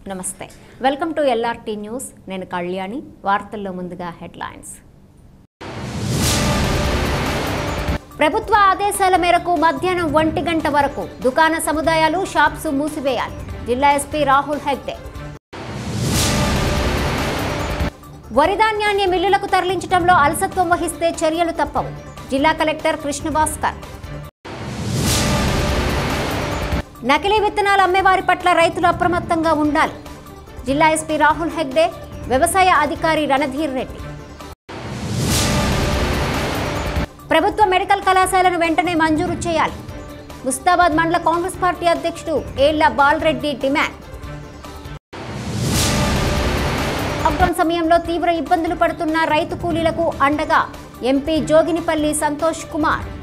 నమస్తే welcome to LRT news నేను కళ్యాణి వార్తల్లో ముందుగా హెడ్లైన్స్ ప్రభుత్వ ఆదేశాల మేరకు మధ్యాహ్నం ఒంటి గంట వరకు దుకాణ సముదాయాలు షాప్స్ మూసివేయాలి జిల్లా ఎస్పీ రాహుల్ హెగ్డే వరి ధాన్యాన్ని మిల్లులకు తరలించడంలో అలసత్వం వహిస్తే చర్యలు తప్పవు జిల్లా కలెక్టర్ కృష్ణభాస్కర్ నకిలీ విత్తనాలు అమ్మేవారి పట్ల రైతులు అప్రమత్తంగా ఉండాలి జిల్లా ఎస్పీ రాహుల్ హెగ్డే వ్యవసాయ అధికారి రణధీర్ రెడ్డి ప్రభుత్వ మెడికల్ కళాశాలను వెంటనే మంజూరు చేయాలి ముస్తాబాద్ మండల కాంగ్రెస్ పార్టీ అధ్యక్షుడు ఏళ్ల బాలరెడ్డి డిమాండ్ లాక్డౌన్ సమయంలో తీవ్ర ఇబ్బందులు పడుతున్న రైతు కూలీలకు అండగా ఎంపీ జోగినిపల్లి సంతోష్ కుమార్